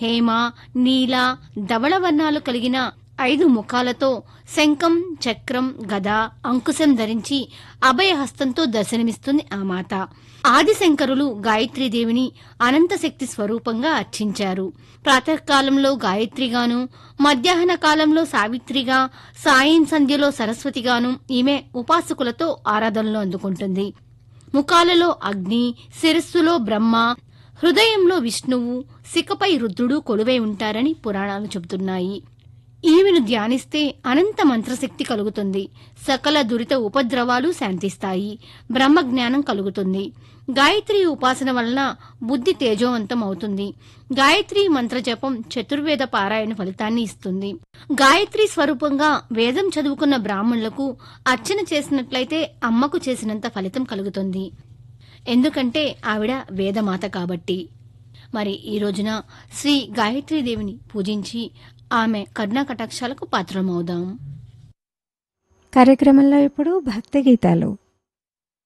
హేమ నీల ధవళ వర్ణాలు కలిగిన ఐదు ముఖాలతో శంఖం చక్రం గద అంకుశం ధరించి అభయహస్తంతో దర్శనమిస్తుంది ఆ మాత ఆదిశంకరులు గాయత్రీదేవిని అనంతశక్తి స్వరూపంగా అర్చించారు ప్రాతకాలంలో గాయత్రిగాను మధ్యాహ్న కాలంలో సావిత్రిగా సాయం సంధ్యలో సరస్వతిగాను ఈమె ఉపాసకులతో ఆరాధనలు అందుకుంటుంది ముఖాలలో అగ్ని శిరస్సులో బ్రహ్మ హృదయంలో విష్ణువు శిఖపై రుద్రుడు కొలువై ఉంటారని పురాణాలు చెబుతున్నాయి ఈమెను ధ్యానిస్తే అనంత మంత్రశక్తి కలుగుతుంది సకల దురిత ఉపద్రవాలు శాంతిస్తాయి బ్రహ్మజ్ఞానం కలుగుతుంది గాయత్రి ఉపాసన వలన బుద్ధి తేజోవంతం అవుతుంది గాయత్రి మంత్రజపం చతుర్వేద పారాయణ ఫలితాన్ని ఇస్తుంది గాయత్రి స్వరూపంగా వేదం చదువుకున్న బ్రాహ్మణులకు అర్చన చేసినట్లయితే అమ్మకు చేసినంత ఫలితం కలుగుతుంది ఎందుకంటే ఆవిడ వేదమాత కాబట్టి మరి ఈ రోజున శ్రీ గాయత్రీదేవిని పూజించి ఆమె కరుణా కటాక్షాలకు పాత్రమవుదాం కార్యక్రమంలో ఇప్పుడు భక్తి గీతాలు